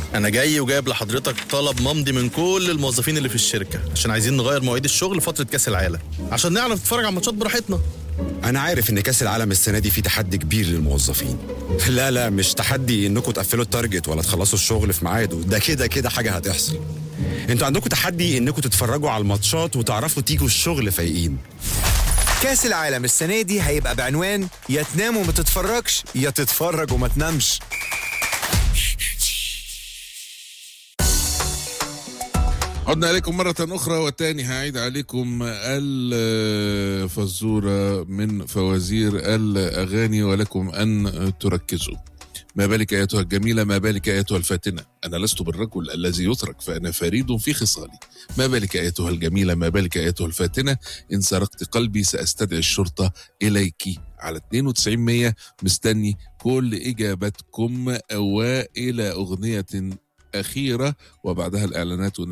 انا جاي وجايب لحضرتك طلب ممضي من كل الموظفين اللي في الشركه عشان عايزين نغير مواعيد الشغل فتره كاس العالم عشان نعرف نتفرج على الماتشات براحتنا انا عارف ان كاس العالم السنه دي فيه تحدي كبير للموظفين لا لا مش تحدي انكم تقفلوا التارجت ولا تخلصوا الشغل في ميعاده ده كده كده حاجه هتحصل انتوا عندكم تحدي انكم تتفرجوا على الماتشات وتعرفوا تيجوا الشغل فايقين كاس العالم السنة دي هيبقى بعنوان يا تنام وما تتفرجش يا تتفرج وما تنامش عدنا إليكم مرة أخرى وتاني هعيد عليكم الفزورة من فوازير الأغاني ولكم أن تركزوا ما بالك أيتها الجميلة ما بالك أيتها الفاتنة أنا لست بالرجل الذي يترك فأنا فريد في خصالي ما بالك أيتها الجميلة ما بالك أيتها الفاتنة إن سرقت قلبي سأستدعي الشرطة إليك على 92 100 مستني كل إجابتكم وإلى أغنية أخيرة وبعدها الإعلانات